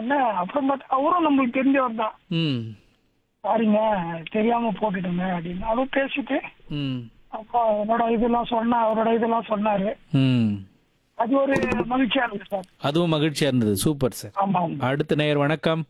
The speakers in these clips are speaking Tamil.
உடனே அப்புறம் பார்த்தா அவரும் நம்மளுக்கு தெரிஞ்சவர் தான் ம் சாரிங்க தெரியாம போட்டுட்டோங்க அப்படின்னு அதுவும் பேசிட்டு ம் அப்போ என்னோட இதெல்லாம் சொன்னா அவரோட இதெல்லாம் சொன்னாரு ம் அது ஒரு மகிழ்ச்சியா இருந்துச்சு சார் அதுவும் மகிழ்ச்சியா இருந்தது சூப்பர் சார் ஆமா ஆமா. அடுத்த நேயர் வணக்கம்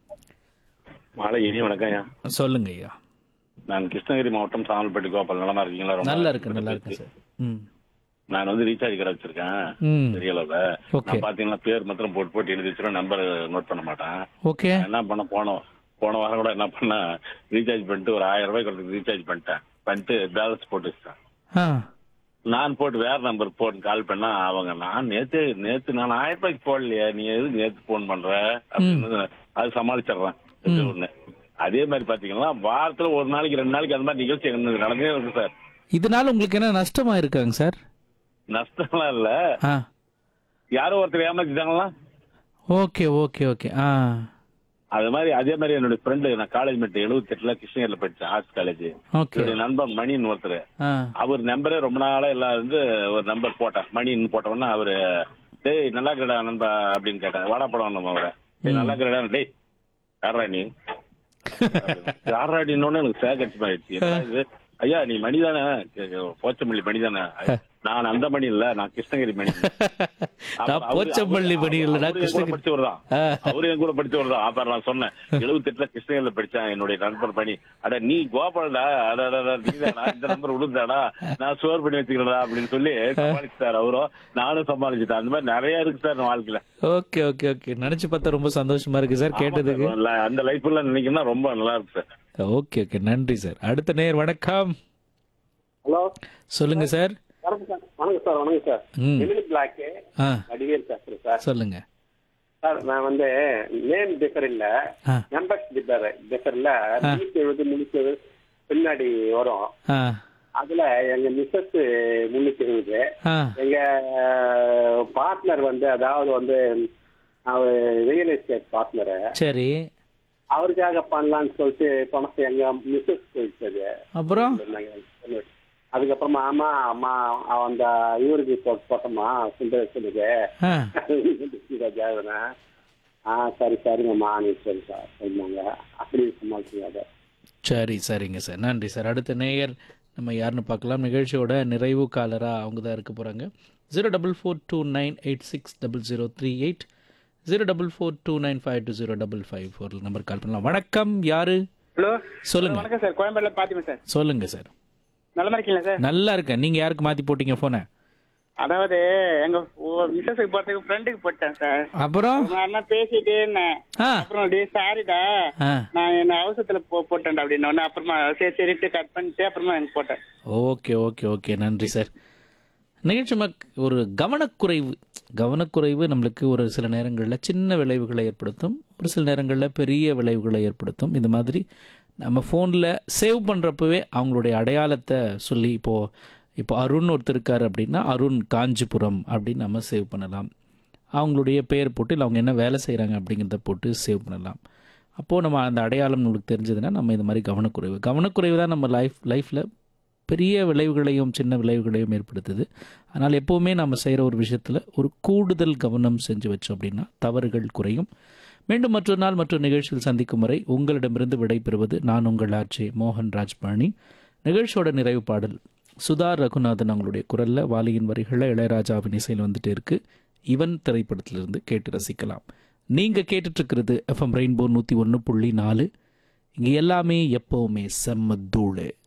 மாலை இனி வணக்கம் ஐயா சொல்லுங்க ஐயா நான் கிருஷ்ணகிரி மாவட்டம் சாமல்பட்டி கோபால் நலமா இருக்கீங்களா ரொம்ப நல்லா இருக்கு நல்லா இருக்கு சார் ம் நான் வந்து ரீசார்ஜ் கடை வச்சிருக்கேன் ம் பெரிய அளவுல ஓகே நான் பாத்தீங்கன்னா பேர் மாத்திரம் போட்டு போட்டு எழுதி வச்சிருவேன் நம்பர் நோட் பண்ண மாட்டேன் ஓகே நான் என்ன பண்ண போனோம் போன வாரம் கூட என்ன பண்ண ரீசார்ஜ் பண்ணிட்டு ஒரு ஆயிரம் ரூபாய் கொடுத்து ரீசார்ஜ் பண்ணிட்டேன் பண்ணிட்டு பேலன்ஸ் போட்டு வச்சிட்டேன் ஆ நான் போட்டு வேற நம்பர் போட்டு கால் பண்ணா அவங்க நான் நேத்து நேத்து நான் ஆயிரம் ரூபாய்க்கு போடலையே நீ எது நேத்து போன் பண்ற அப்படின்னு அது சமாளிச்சிடுறேன் இது ஒண்ணு அதே மாதிரி பாத்தீங்கன்னா வாரத்துல ஒரு நாளைக்கு ரெண்டு நாளைக்கு அந்த மாதிரி நிகழ்ச்சி எங்களுக்கு நடந்தே இருக்கு சார் இதனால உங்களுக்கு என்ன நஷ்டமா இருக்காங்க சார் நஷ்டம்லாம் இல்ல ஆ யாரோ ஒருத்தர் ஏமாத்திட்டாங்களா ஓகே ஓகே ஓகே ஆ அது மாதிரி அதே மாதிரி என்னோட ஃப்ரெண்டு நான் காலேஜ் மேட் எழுபத்தி எட்டுல கிருஷ்ணகிரில படிச்சேன் ஆர்ட்ஸ் காலேஜ் ஓகே என்னுடைய நண்பன் மணின்னு ஒருத்தர் ஆ அவர் நம்பரே ரொம்ப நாளா எல்லாம் இருந்து ஒரு நம்பர் போட்டேன் மணின்னு போட்டோம்னா அவரு டேய் நல்லா இருக்கடா நண்பா அப்படின்னு கேட்டேன் வாடா படம் நம்ம அவரை டேய் நல்லா இருக்கடா டேய் யாரா நீ யாரா நீன்னு எனக்கு சேகரிச்சு ஆயிடுச்சு என்னடா இது ஐயா நீ மணிதானே போச்சமல்லி மணிதானே நான் அந்த மணி இல்ல நான் கிருஷ்ணகிரி மணி நான் போச்சம்பள்ளி பணி இல்லடா கிருஷ்ணகிரி படிச்சவர் தான் ஆ. அவரு என் கூட படிச்சவர் தான் அப்புறம் நான் சொன்னேன் எழுபத்தி எட்டுல கிருஷ்ணகிரில படிச்சேன் என்னுடைய நண்பர் பணி அட நீ கோபால்டா அட அட, அட, நீதானா இந்த நம்பர் விழுந்தாடா நான் ஸ்டோர் பண்ணி வச்சுக்கிறேன்டா அப்படின்னு சொல்லி சமாளிச்சார் அவரும் நானும் சமாளிச்சுட்டேன் அந்த மாதிரி நிறைய இருக்கு சார் என் வாழ்க்கையில ஓகே ஓகே ஓகே நினைச்சு பார்த்தா ரொம்ப சந்தோஷமா இருக்கு சார் கேட்டதுக்கு ஆமா சார். அந்த லைஃப் எல்லாம் நினைக்கணும்னா ரொம்ப நல்லா இருக்கு சார் ஓகே ஓகே நன்றி சார் அடுத்த நேயர் வணக்கம் ஹலோ சொல்லுங்க சார் வணக்கம் சார் வணக்கம் சார் வணக்கம் சார் ம் எமிலி பிளாக்கு ஆ வடிவேல் பேசுறேன் சார் சொல்லுங்க சார் நான் வந்து நேம் டிஃபர் இல்ல ஆ நம்பர்ஸ் டிஃபர் டிஃபர் இல்ல முன்னூத்தி எழுபது முன்னூத்தி எழுபது பின்னாடி வரும் ஆ அதுல எங்க மிஸ்ஸஸ் முன்னூத்தி எழுபது ஆ எங்க பார்ட்னர் வந்து அதாவது வந்து அவர் ரியல் எஸ்டேட் பார்ட்னரு சரி அவருக்காக பண்ணலாம்னு சொல்லிட்டு பணத்தை எங்க மிஸ்ஸஸ் போயிடுச்சது அப்புறம் அதுக்கப்புறமா ஆமா அம்மா அந்த இவருக்கு போ- போட்டோமா சுந்தரேசனுக்கு ஆ ஜாதனா ஆ சரி சரிங்கம்மா நீ சரி சார் சொன்னாங்க அப்படி சமாளிச்சுங்க சரி சரிங்க சார் நன்றி சார் அடுத்த நேயர் நம்ம யாருன்னு பார்க்கலாம் நிகழ்ச்சியோட நிறைவு காலராக அவங்க தான் இருக்க போகிறாங்க zero double four two nine eight six double zero three eight zero double four two nine five two zero double five four number call பண்ணலாம் வணக்கம் யாரு ஹலோ சொல்லுங்க வணக்கம் சார் கோயம்பேடுல பாத்திமா சார் சொல்லுங்க சார் நல்லமா இருக்கீங்களா சார் நல்லா இருக்கேன் நீங்க யாருக்கு மாத்தி போட்டீங்க போனை அதாவது எங்க மிஸ்ஸஸுக்கு போறதுக்கு ஃப்ரெண்டுக்கு போட்டேன் சார் அப்புறம் நான் என்ன பேசிட்டே இருந்தேன் ஆ அப்புறம் டே சாரிடா ஆ நான் என்ன அவசரத்துல போ போட்டேன்டா அப்படின்னு உடனே அப்புறமா சரி சரிட்டு கட் பண்ணிட்டு அப்புறமா எனக்கு போட்டேன் ஓகே ஓகே ஓகே நன்றி சார் நிகழ்ச்சி மக் ஒரு கவனக்குறைவு கவனக்குறைவு நம்மளுக்கு ஒரு சில நேரங்களில் சின்ன விளைவுகளை ஏற்படுத்தும் ஒரு சில நேரங்களில் பெரிய விளைவுகளை ஏற்படுத்தும் இந்த மாதிரி நம்ம ஃபோனில் சேவ் பண்ணுறப்பவே அவங்களுடைய அடையாளத்தை சொல்லி இப்போது இப்போ அருண் ஒருத்தர் இருக்கார் அப்படின்னா அருண் காஞ்சிபுரம் அப்படின்னு நம்ம சேவ் பண்ணலாம் அவங்களுடைய பெயர் போட்டு இல்லை அவங்க என்ன வேலை செய்கிறாங்க அப்படிங்கிறத போட்டு சேவ் பண்ணலாம் அப்போது நம்ம அந்த அடையாளம் நம்மளுக்கு தெரிஞ்சதுன்னா நம்ம இந்த மாதிரி கவனக்குறைவு கவனக்குறைவு தான் நம்ம லைஃப் லைஃப்பில் பெரிய விளைவுகளையும் சின்ன விளைவுகளையும் ஏற்படுத்துது அதனால் எப்போவுமே நம்ம செய்கிற ஒரு விஷயத்தில் ஒரு கூடுதல் கவனம் செஞ்சு வச்சோம் அப்படின்னா தவறுகள் குறையும் மீண்டும் மற்றொரு நாள் மற்றொரு நிகழ்ச்சியில் சந்திக்கும் வரை உங்களிடமிருந்து விடைபெறுவது நான் உங்கள் ஆட்சி மோகன் ராஜ்பாணி நிகழ்ச்சியோட நிறைவு பாடல் சுதா ரகுநாதன் அவங்களுடைய குரலில் வாலியின் வரிகளில் இளையராஜாவின் இசையில் வந்துட்டு இருக்கு இவன் திரைப்படத்திலிருந்து கேட்டு ரசிக்கலாம் நீங்கள் கேட்டுட்ருக்கிறது எஃப்எம் ரெயின்போ நூற்றி ஒன்று புள்ளி நாலு இங்கே எல்லாமே எப்போவுமே செம்ம தூளு